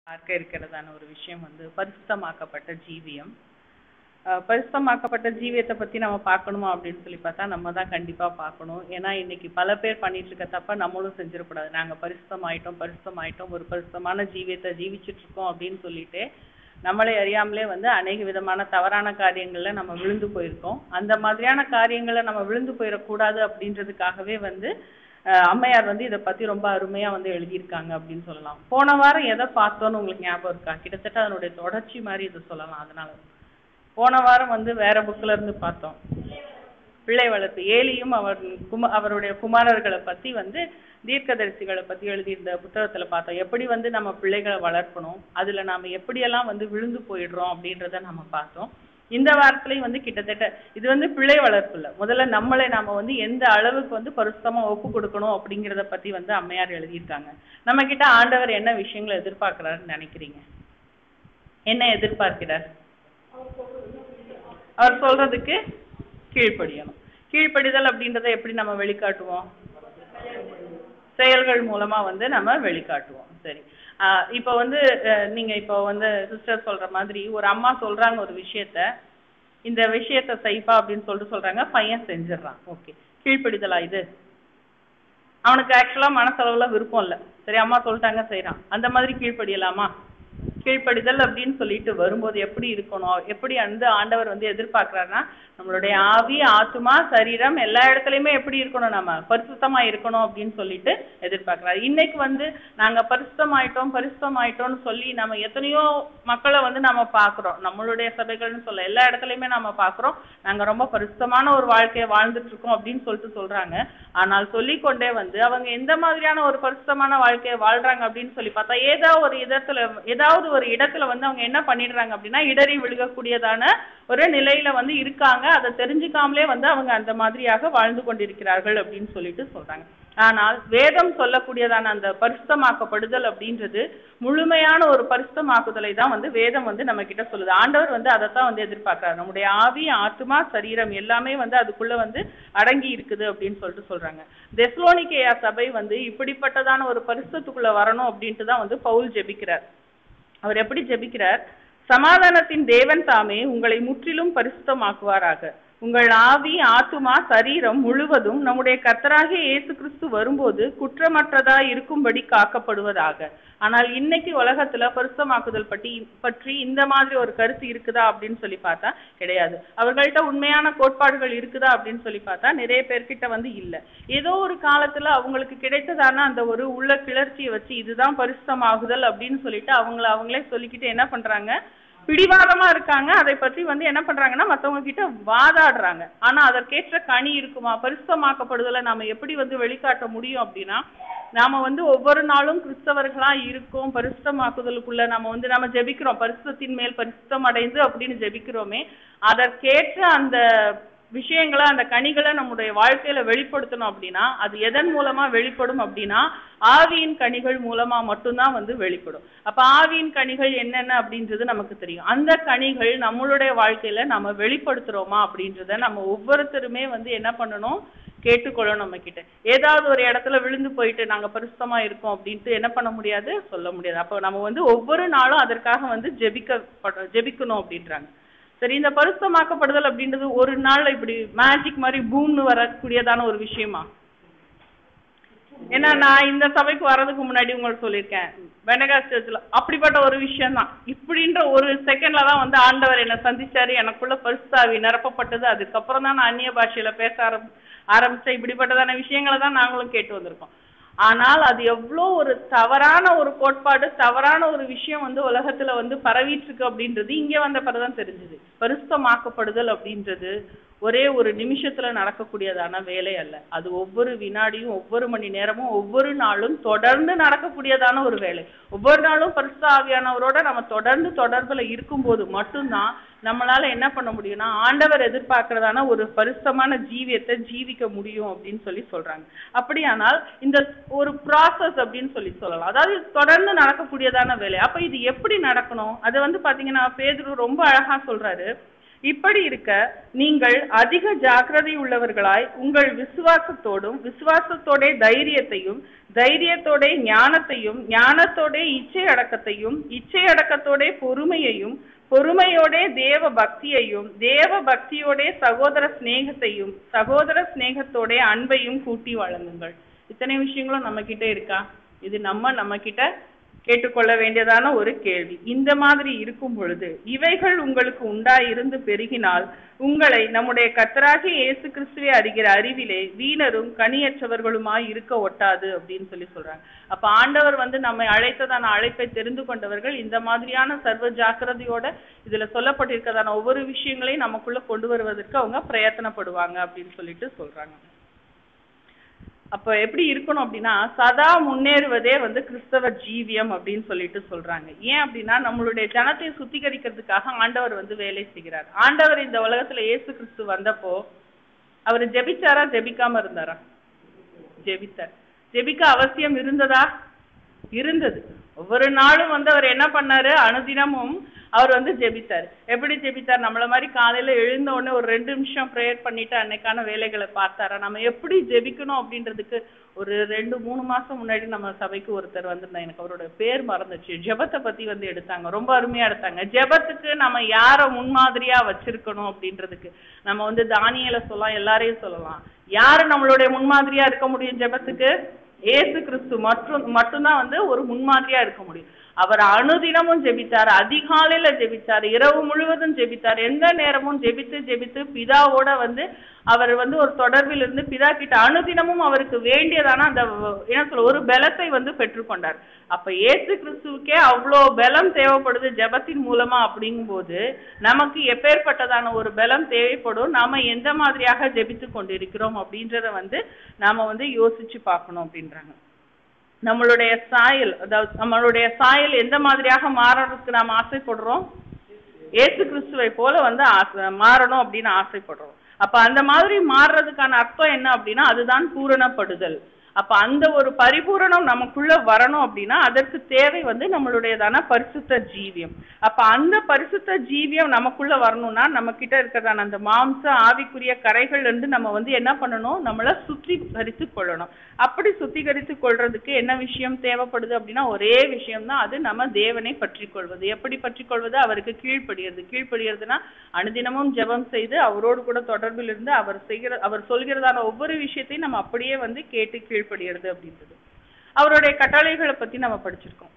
பார்க்க இருக்கிறதான ஒரு விஷயம் வந்து பரிசுத்தமாக்கப்பட்ட ஜீவியம் அஹ் பரிசுத்தமாக்கப்பட்ட ஜீவியத்தை பத்தி நம்ம பார்க்கணுமா அப்படின்னு சொல்லி பார்த்தா நம்ம தான் கண்டிப்பா பார்க்கணும் ஏன்னா இன்னைக்கு பல பேர் பண்ணிட்டு இருக்க தப்ப நம்மளும் செஞ்சிடக்கூடாது நாங்க பரிசுத்தமாயிட்டோம் பரிசுத்தமாயிட்டோம் ஒரு பரிசுத்தமான ஜீவியத்தை ஜீவிச்சிட்டு இருக்கோம் அப்படின்னு சொல்லிட்டு நம்மளை அறியாமலே வந்து அநேக விதமான தவறான காரியங்கள்ல நம்ம விழுந்து போயிருக்கோம் அந்த மாதிரியான காரியங்களை நம்ம விழுந்து போயிடக்கூடாது அப்படின்றதுக்காகவே வந்து அஹ் அம்மையார் வந்து இதை பத்தி ரொம்ப அருமையா வந்து எழுதியிருக்காங்க அப்படின்னு சொல்லலாம் போன வாரம் எதை பார்த்தோன்னு உங்களுக்கு ஞாபகம் இருக்கா கிட்டத்தட்ட அதனுடைய தொடர்ச்சி மாதிரி இதை சொல்லலாம் அதனால போன வாரம் வந்து வேற புக்ல இருந்து பார்த்தோம் பிள்ளை வளர்ப்பு ஏலியும் அவர் கும அவருடைய குமாரர்களை பத்தி வந்து தீர்க்கதரிசிகளை பத்தி எழுதியிருந்த புத்தகத்துல பார்த்தோம் எப்படி வந்து நம்ம பிள்ளைகளை வளர்க்கணும் அதுல நாம எப்படியெல்லாம் வந்து விழுந்து போயிடுறோம் அப்படின்றத நம்ம பார்த்தோம் இந்த வாரத்துலயும் வந்து கிட்டத்தட்ட இது வந்து பிள்ளை வளர்ப்பு இல்ல முதல்ல நம்மளை நாம வந்து எந்த அளவுக்கு வந்து பரிசுத்தமா ஒப்பு கொடுக்கணும் அப்படிங்கிறத பத்தி வந்து அம்மையார் எழுதியிருக்காங்க நம்ம கிட்ட ஆண்டவர் என்ன விஷயங்களை எதிர்பார்க்கிறாருன்னு நினைக்கிறீங்க என்ன எதிர்பார்க்கிறார் அவர் சொல்றதுக்கு கீழ்ப்படியணும் கீழ்ப்படிதல் அப்படின்றத எப்படி நம்ம வெளிக்காட்டுவோம் செயல்கள் மூலமா வந்து நம்ம வெளிக்காட்டுவோம் சரி ஆஹ் இப்போ வந்து அஹ் நீங்க இப்போ வந்து சிஸ்டர் சொல்ற மாதிரி ஒரு அம்மா சொல்றாங்க ஒரு விஷயத்த இந்த விஷயத்த செய்ப்பா அப்படின்னு சொல்லிட்டு சொல்றாங்க பையன் செஞ்சிடறான் ஓகே கீழ்ப்படிதலா இது அவனுக்கு ஆக்சுவலா மனசளவுல விருப்பம் இல்ல சரி அம்மா சொல்லிட்டாங்க செய்யறான் அந்த மாதிரி கீழ்ப்படியலாமா கீழ்ப்படிதல் அப்படின்னு சொல்லிட்டு வரும்போது எப்படி இருக்கணும் எப்படி அந்த ஆண்டவர் வந்து எதிர்பார்க்கிறாருன்னா நம்மளுடைய ஆவி ஆத்துமா சரீரம் எல்லா இடத்துலயுமே எப்படி இருக்கணும் நம்ம பரிசுத்தமா இருக்கணும் அப்படின்னு சொல்லிட்டு எதிர்பார்க்கிறாரு இன்னைக்கு வந்து நாங்க பரிசுத்தமாயிட்டோம் பரிசுத்தமாயிட்டோம்னு சொல்லி நம்ம எத்தனையோ மக்களை வந்து நம்ம பாக்குறோம் நம்மளுடைய சபைகள்னு சொல்ல எல்லா இடத்துலயுமே நம்ம பாக்குறோம் நாங்க ரொம்ப பரிசுத்தமான ஒரு வாழ்க்கையை வாழ்ந்துட்டு இருக்கோம் அப்படின்னு சொல்லிட்டு சொல்றாங்க ஆனால் சொல்லிக்கொண்டே வந்து அவங்க எந்த மாதிரியான ஒரு பரிசுத்தமான வாழ்க்கையை வாழ்றாங்க அப்படின்னு சொல்லி பார்த்தா ஏதாவது ஒரு இடத்துல ஏதாவது ஒரு இடத்துல வந்து அவங்க என்ன பண்ணிடுறாங்க அப்படின்னா இடறி விழுகக்கூடியதான ஒரு நிலையில வந்து இருக்காங்க அதை தெரிஞ்சுக்காமலே வந்து அவங்க அந்த மாதிரியாக வாழ்ந்து கொண்டிருக்கிறார்கள் அப்படின்னு சொல்லிட்டு சொல்றாங்க ஆனால் வேதம் சொல்லக்கூடியதான அந்த பரிசுத்தமாக்கப்படுதல் அப்படின்றது முழுமையான ஒரு பரிசுத்தமாக்குதலை தான் வந்து வேதம் வந்து நம்ம கிட்ட சொல்லுது ஆண்டவர் வந்து அதைத்தான் வந்து எதிர்பார்க்கிறார் நம்முடைய ஆவி ஆத்மா சரீரம் எல்லாமே வந்து அதுக்குள்ள வந்து அடங்கி இருக்குது அப்படின்னு சொல்லிட்டு சொல்றாங்க தெஸ்லோனிக்கேயா சபை வந்து இப்படிப்பட்டதான ஒரு பரிசுத்துக்குள்ள வரணும் அப்படின்ட்டு தான் வந்து பவுல் ஜெபிக்கிறார் அவர் எப்படி ஜெபிக்கிறார் சமாதானத்தின் தேவன் தாமே உங்களை முற்றிலும் பரிசுத்தமாக்குவாராக உங்கள் ஆவி ஆத்துமா சரீரம் முழுவதும் நம்முடைய கர்த்தராகிய இயேசு கிறிஸ்து வரும்போது குற்றமற்றதா இருக்கும்படி காக்கப்படுவதாக ஆனால் இன்னைக்கு உலகத்துல பரிசுத்தமாக்குதல் பற்றி பற்றி இந்த மாதிரி ஒரு கருத்து இருக்குதா அப்படின்னு சொல்லி பார்த்தா கிடையாது அவர்கள்ட்ட உண்மையான கோட்பாடுகள் இருக்குதா அப்படின்னு சொல்லி பார்த்தா நிறைய பேர்கிட்ட வந்து இல்ல ஏதோ ஒரு காலத்துல அவங்களுக்கு கிடைத்ததான அந்த ஒரு உள்ள கிளர்ச்சியை வச்சு இதுதான் பரிசுத்தமாகுதல் அப்படின்னு சொல்லிட்டு அவங்கள அவங்களே சொல்லிக்கிட்டு என்ன பண்றாங்க பிடிவாதமா இருக்காங்க அதை பற்றி வந்து என்ன பண்றாங்கன்னா மத்தவங்க கிட்ட வாதாடுறாங்க ஆனா அதற்கேற்ற கனி இருக்குமா பரிசுத்தமாக்கப்படுதலை நாம எப்படி வந்து வெளிக்காட்ட முடியும் அப்படின்னா நாம வந்து ஒவ்வொரு நாளும் கிறிஸ்தவர்களா இருக்கோம் பரிசுத்தமாக்குதலுக்குள்ள நம்ம வந்து நம்ம ஜெபிக்கிறோம் பரிசுத்தத்தின் மேல் பரிசுத்தம் அடைந்து அப்படின்னு ஜெபிக்கிறோமே அதற்கேற்ற அந்த விஷயங்களை அந்த கனிகளை நம்முடைய வாழ்க்கையில வெளிப்படுத்தணும் அப்படின்னா அது எதன் மூலமா வெளிப்படும் அப்படின்னா ஆவியின் கனிகள் மூலமா மட்டும்தான் வந்து வெளிப்படும் அப்ப ஆவியின் கனிகள் என்னென்ன அப்படின்றது நமக்கு தெரியும் அந்த கனிகள் நம்மளுடைய வாழ்க்கையில நம்ம வெளிப்படுத்துறோமா அப்படின்றத நம்ம ஒவ்வொருத்தருமே வந்து என்ன பண்ணணும் கேட்டுக்கொள்ளணும் நம்ம கிட்ட ஏதாவது ஒரு இடத்துல விழுந்து போயிட்டு நாங்க பரிசுத்தமா இருக்கோம் அப்படின்ட்டு என்ன பண்ண முடியாது சொல்ல முடியாது அப்போ நம்ம வந்து ஒவ்வொரு நாளும் அதற்காக வந்து ஜெபிக்க ஜெபிக்கணும் அப்படின்றாங்க சரி இந்த பரிசுத்தமாக்கப்படுதல் அப்படின்றது ஒரு நாள்ல இப்படி மேஜிக் மாதிரி பூம்னு வரக்கூடியதான ஒரு விஷயமா ஏன்னா நான் இந்த சபைக்கு வர்றதுக்கு முன்னாடி உங்களுக்கு சொல்லியிருக்கேன் வெனகா சர்ச்சில் அப்படிப்பட்ட ஒரு விஷயம் தான் இப்படின்ற ஒரு செகண்ட்ல தான் வந்து ஆண்டவர் என்னை சந்திச்சாரு எனக்குள்ள பரிசுத்தாவி நிரப்பப்பட்டது அதுக்கப்புறம் தான் நான் அந்நிய பாஷையில பேச ஆரம் ஆரம்பிச்சேன் இப்படிப்பட்டதான விஷயங்களை தான் நாங்களும் கேட்டு வந்திருக்கோம் ஆனால் அது எவ்வளோ ஒரு தவறான ஒரு கோட்பாடு தவறான ஒரு விஷயம் வந்து உலகத்துல வந்து பரவிட்டு இருக்கு அப்படின்றது இங்க வந்த பிறகுதான் தெரிஞ்சது பரிசுத்தமாக்கப்படுதல் அப்படின்றது ஒரே ஒரு நிமிஷத்துல நடக்கக்கூடியதான வேலை அல்ல அது ஒவ்வொரு வினாடியும் ஒவ்வொரு மணி நேரமும் ஒவ்வொரு நாளும் தொடர்ந்து நடக்கக்கூடியதான ஒரு வேலை ஒவ்வொரு நாளும் பரிசு ஆவியானவரோட நம்ம தொடர்ந்து தொடர்புல இருக்கும்போது மட்டும்தான் நம்மளால என்ன பண்ண முடியும்னா ஆண்டவர் எதிர்பார்க்கிறதான ஒரு பரிசுத்தமான ஜீவியத்தை ஜீவிக்க முடியும் அப்படின்னு சொல்லி சொல்றாங்க அப்படியானால் இந்த ஒரு ப்ராசஸ் அப்படின்னு சொல்லி சொல்லலாம் அதாவது தொடர்ந்து நடக்கக்கூடியதான வேலை அப்ப இது எப்படி நடக்கணும் அது வந்து பாத்தீங்கன்னா பேதுரு ரொம்ப அழகா சொல்றாரு இப்படி இருக்க நீங்கள் அதிக ஜாக்கிரதை உள்ளவர்களாய் உங்கள் விசுவாசத்தோடும் விசுவாசத்தோட தைரியத்தையும் தைரியத்தோட ஞானத்தையும் ஞானத்தோட இச்சை அடக்கத்தையும் இச்சை அடக்கத்தோட பொறுமையையும் பொறுமையோட தேவ பக்தியையும் தேவ பக்தியோட சகோதர சிநேகத்தையும் சகோதர சிநேகத்தோட அன்பையும் கூட்டி வழங்குங்கள் இத்தனை விஷயங்களும் நம்ம கிட்ட இருக்கா இது நம்ம நம்ம கிட்ட கேட்டுக்கொள்ள வேண்டியதான ஒரு கேள்வி இந்த மாதிரி இருக்கும் பொழுது இவைகள் உங்களுக்கு உண்டாயிருந்து பெருகினால் உங்களை நம்முடைய கர்த்தராகிய இயேசு கிறிஸ்துவை அறிகிற அறிவிலே வீணரும் கனியற்றவர்களுமாய் இருக்க ஒட்டாது அப்படின்னு சொல்லி சொல்றாங்க அப்ப ஆண்டவர் வந்து நம்மை அழைத்ததான அழைப்பை தெரிந்து கொண்டவர்கள் இந்த மாதிரியான சர்வ ஜாக்கிரதையோட இதுல சொல்லப்பட்டிருக்கதான ஒவ்வொரு விஷயங்களையும் நமக்குள்ள கொண்டு வருவதற்கு அவங்க பிரயத்தனப்படுவாங்க அப்படின்னு சொல்லிட்டு சொல்றாங்க அப்ப எப்படி இருக்கணும் அப்படின்னா சதா முன்னேறுவதே வந்து கிறிஸ்தவ ஜீவியம் அப்படின்னு சொல்லிட்டு சொல்றாங்க ஏன் அப்படின்னா நம்மளுடைய ஜனத்தை சுத்திகரிக்கிறதுக்காக ஆண்டவர் வந்து வேலை செய்கிறார் ஆண்டவர் இந்த உலகத்துல இயேசு கிறிஸ்து வந்தப்போ அவர் ஜெபிச்சாரா ஜெபிக்காம இருந்தாரா ஜெபித்தார் ஜெபிக்க அவசியம் இருந்ததா இருந்தது ஒவ்வொரு நாளும் வந்து அவர் என்ன பண்ணாரு அனுதினமும் அவர் வந்து ஜெபித்தார் எப்படி ஜெபித்தார் நம்மள மாதிரி காலையில எழுந்த உடனே ஒரு ரெண்டு நிமிஷம் ப்ரேயர் பண்ணிட்டு அன்னைக்கான வேலைகளை பார்த்தாரா நம்ம எப்படி ஜெபிக்கணும் அப்படின்றதுக்கு ஒரு ரெண்டு மூணு மாசம் முன்னாடி நம்ம சபைக்கு ஒருத்தர் வந்திருந்தாங்க எனக்கு அவரோட பேர் மறந்துச்சு ஜெபத்தை பத்தி வந்து எடுத்தாங்க ரொம்ப அருமையா எடுத்தாங்க ஜெபத்துக்கு நம்ம யார முன்மாதிரியா வச்சிருக்கணும் அப்படின்றதுக்கு நம்ம வந்து தானியல சொல்லலாம் எல்லாரையும் சொல்லலாம் யாரு நம்மளுடைய முன்மாதிரியா இருக்க முடியும் ஜெபத்துக்கு ஏசு கிறிஸ்து மற்றும் மட்டும்தான் வந்து ஒரு முன்மாதிரியா இருக்க முடியும் அவர் அனுதினமும் ஜெபித்தார் அதிகாலையில ஜெபித்தார் இரவு முழுவதும் ஜெபித்தார் எந்த நேரமும் ஜெபித்து ஜெபித்து பிதாவோட வந்து அவர் வந்து ஒரு தொடர்பில் இருந்து பிதா கிட்ட அனுதினமும் அவருக்கு வேண்டியதான அந்த என்ன சொல்ல ஒரு பலத்தை வந்து பெற்றுக்கொண்டார் அப்ப ஏசு கிறிஸ்துவுக்கே அவ்வளோ பலம் தேவைப்படுது ஜெபத்தின் மூலமா அப்படிங்கும்போது நமக்கு எப்பேற்பட்டதான ஒரு பலம் தேவைப்படும் நாம எந்த மாதிரியாக ஜெபித்து கொண்டிருக்கிறோம் அப்படின்றத வந்து நாம வந்து யோசிச்சு பார்க்கணும் அப்படின்றாங்க நம்மளுடைய சாயல் அதாவது நம்மளுடைய சாயல் எந்த மாதிரியாக மாறறதுக்கு நாம் ஆசைப்படுறோம் ஏசு கிறிஸ்துவை போல வந்து ஆசை மாறணும் அப்படின்னு ஆசைப்படுறோம் அப்ப அந்த மாதிரி மாறுறதுக்கான அர்த்தம் என்ன அப்படின்னா அதுதான் பூரணப்படுதல் அப்ப அந்த ஒரு பரிபூரணம் நமக்குள்ள வரணும் அப்படின்னா அதற்கு தேவை வந்து நம்மளுடையதான பரிசுத்த ஜீவியம் அப்ப அந்த பரிசுத்த ஜீவியம் நமக்குள்ள வரணும்னா நம்ம கிட்ட இருக்கிறதான அந்த மாம்ச ஆவிக்குரிய கரைகள் இருந்து நம்ம வந்து என்ன பண்ணணும் நம்மள சுத்திகரித்து கொள்ளணும் அப்படி சுத்திகரித்து கொள்றதுக்கு என்ன விஷயம் தேவைப்படுது அப்படின்னா ஒரே விஷயம் தான் அது நம்ம தேவனை பற்றி கொள்வது எப்படி பற்றி கொள்வது அவருக்கு கீழ்ப்படுகிறது கீழ்ப்படுகிறதுனா அனுதினமும் ஜெபம் செய்து அவரோடு கூட தொடர்பில் இருந்து அவர் செய்கிற அவர் சொல்கிறதான ஒவ்வொரு விஷயத்தையும் நம்ம அப்படியே வந்து கேட்டு கீழ்ப்படுகிறது அப்படின்றது அவருடைய கட்டளைகளை பத்தி நம்ம படிச்சிருக்கோம்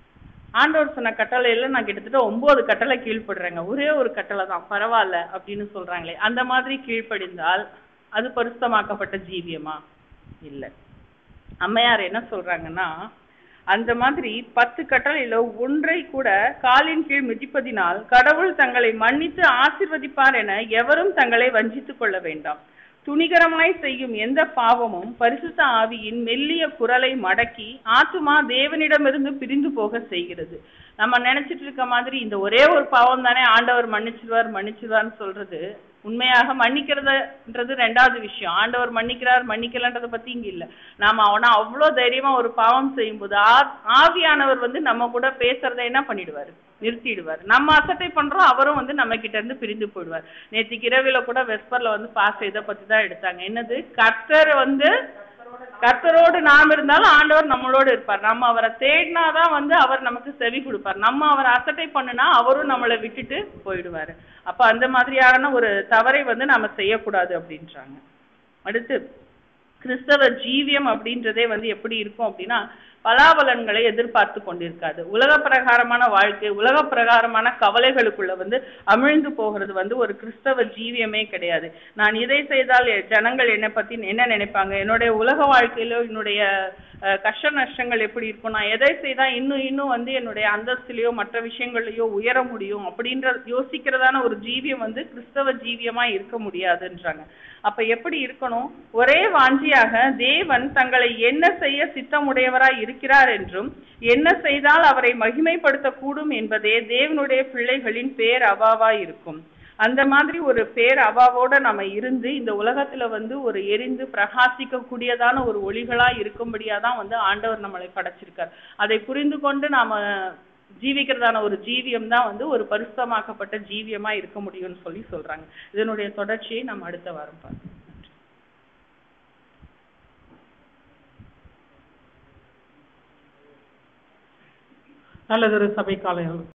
ஆண்டவர் சொன்ன கட்டளையில நான் கிட்டத்தட்ட ஒன்பது கட்டளை கீழ்ப்படுறேங்க ஒரே ஒரு கட்டளை தான் பரவாயில்ல அப்படின்னு சொல்றாங்களே அந்த மாதிரி கீழ்ப்படிந்தால் அது பரிசுத்தமாக்கப்பட்ட ஜீவியமா இல்லை அம்மையார் என்ன சொல்றாங்கன்னா அந்த மாதிரி பத்து கட்டளையில ஒன்றை கூட காலின் கீழ் மிதிப்பதினால் கடவுள் தங்களை மன்னித்து ஆசிர்வதிப்பார் என எவரும் தங்களை வஞ்சித்துக் கொள்ள வேண்டாம் துணிகரமாய் செய்யும் எந்த பாவமும் பரிசுத்த ஆவியின் மெல்லிய குரலை மடக்கி ஆத்துமா தேவனிடமிருந்து பிரிந்து போக செய்கிறது நம்ம நினைச்சிட்டு இருக்க மாதிரி இந்த ஒரே ஒரு பாவம் தானே ஆண்டவர் மன்னிச்சிருவார் மன்னிச்சிருவார்னு சொல்றது உண்மையாக மன்னிக்கிறதுன்றது ரெண்டாவது விஷயம் ஆண்டவர் மன்னிக்கிறார் மன்னிக்கலன்றத பத்தி இங்க இல்ல நாம அவனா அவ்வளோ தைரியமா ஒரு பாவம் செய்யும்போது ஆ- ஆவியானவர் வந்து நம்ம கூட பேசுறத என்ன பண்ணிடுவாரு நிறுத்திடுவார் நம்ம அசட்டை பண்றோம் அவரும் வந்து நம்ம கிட்ட இருந்து பிரிந்து போயிடுவார் நேற்றுக்கு இரவில கூட வெஸ்பர்ல வந்து பாஸ் இதை பத்தி தான் எடுத்தாங்க என்னது கர்த்தர் வந்து கர்த்தரோடு நாம் இருந்தாலும் ஆண்டவர் நம்மளோடு இருப்பார் நம்ம அவரை தேடினாதான் வந்து அவர் நமக்கு செவி கொடுப்பார் நம்ம அவரை அசட்டை பண்ணுனா அவரும் நம்மளை விட்டுட்டு போயிடுவாரு அப்ப அந்த மாதிரியான ஒரு தவறை வந்து நாம செய்யக்கூடாது அப்படின்றாங்க அடுத்து கிறிஸ்தவ ஜீவியம் அப்படின்றதே வந்து எப்படி இருக்கும் அப்படின்னா பலாபலன்களை எதிர்பார்த்து கொண்டிருக்காது உலக பிரகாரமான வாழ்க்கை உலக பிரகாரமான கவலைகளுக்குள்ள வந்து அமிழ்ந்து போகிறது வந்து ஒரு கிறிஸ்தவ ஜீவியமே கிடையாது நான் இதை செய்தால் எ- ஜனங்கள் என்னை பத்தி என்ன நினைப்பாங்க என்னுடைய உலக வாழ்க்கையிலோ என்னுடைய அஹ், கஷ்ட நஷ்டங்கள் எப்படி இருக்கும் நான் எதை செய்தா இன்னும் இன்னும் வந்து என்னுடைய அந்தஸ்திலேயோ மற்ற விஷயங்கள்லயோ உயர முடியும் அப்படின்ற யோசிக்கிறதான ஒரு ஜீவியம் வந்து கிறிஸ்தவ ஜீவியமா இருக்க முடியாதுன்றாங்க அப்ப எப்படி இருக்கணும் ஒரே வாஞ்சியாக தேவன் தங்களை என்ன செய்ய சித்தமுடையவராய் இருக்கிறார் என்றும் என்ன செய்தால் அவரை மகிமைப்படுத்த கூடும் என்பதே தேவனுடைய பிள்ளைகளின் பேர் அவாவாய் இருக்கும் அந்த மாதிரி ஒரு பேர் அவாவோட நம்ம இருந்து இந்த உலகத்துல வந்து ஒரு எரிந்து பிரகாசிக்க கூடியதான ஒரு ஒளிகளா இருக்கும்படியா தான் வந்து ஆண்டவர் நம்மளை படைச்சிருக்கார் அதை புரிந்து கொண்டு நாம ஜீவிக்கிறதான ஒரு ஜீவியம் தான் வந்து ஒரு பரிசுத்தமாக்கப்பட்ட ஜீவியமா இருக்க முடியும்னு சொல்லி சொல்றாங்க இதனுடைய தொடர்ச்சியை நம்ம அடுத்த வாரம் பார்க்கலாம் நல்லதொரு சபை காலம்